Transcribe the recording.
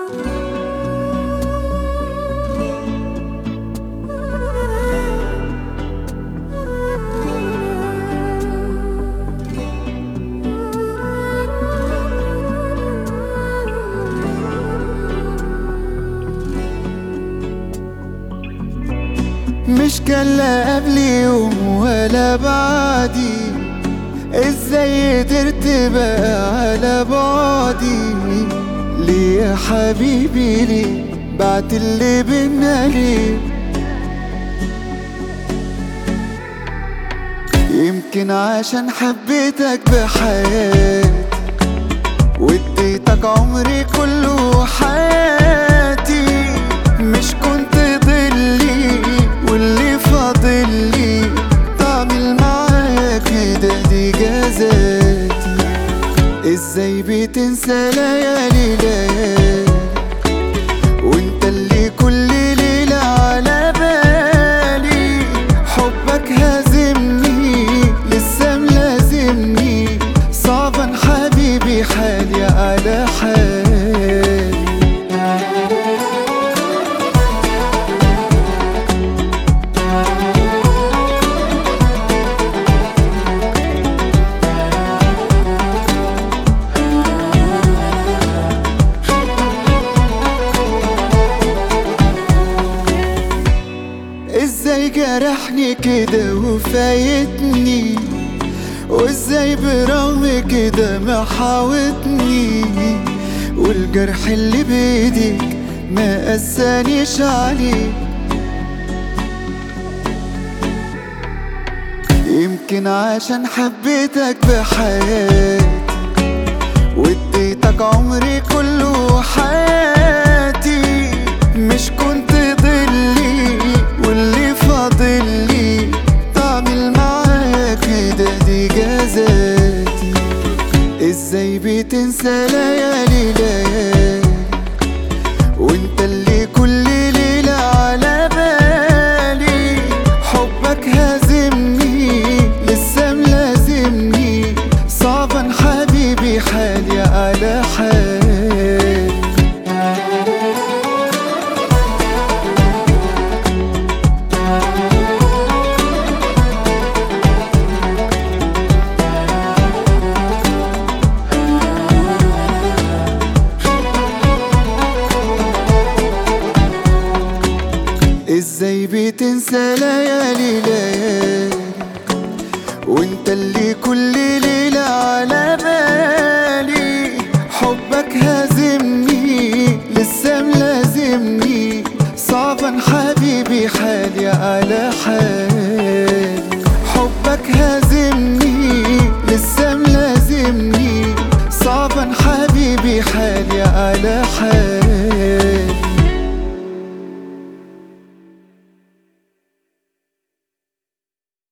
مش كان لا قبلي يوم ولا بعدي ازاي قدرت بقى على بعدي ليه يا حبيبي ليه بعت اللي بينا ليه يمكن عشان حبيتك بحياتي واديتك عمري كله وحياتي مش كنت ضلي واللي فاضلي تعمل معايا كده دي جزاتي ازاي بتنسى ليالي ليالي وانت اللي كل ليلة على بالي حبك هازمني لسه ملازمني صعبا حبيبي حالي على حالي ازاي جرحني كده وفايتني وازاي برغم كده محاوطني والجرح اللي بايديك ما قسانيش عليك يمكن عشان حبيتك بحياتي واديتك عمري كله وحياتي مش كنت ضلي واللي فاضلي تعمل معايا كده دي جزاتي ازاي بتنسى ليالي ليالي وانت اللي كل ليلة على بالي حبك هازمني لسه ملازمني صعبا حبيبي حالي على حالي ازاي بتنسى ليالي ليالي وانت اللي كل ليلة على بالي حبك هازمني لسه ملازمني صعبا حبيبي حالي على حالي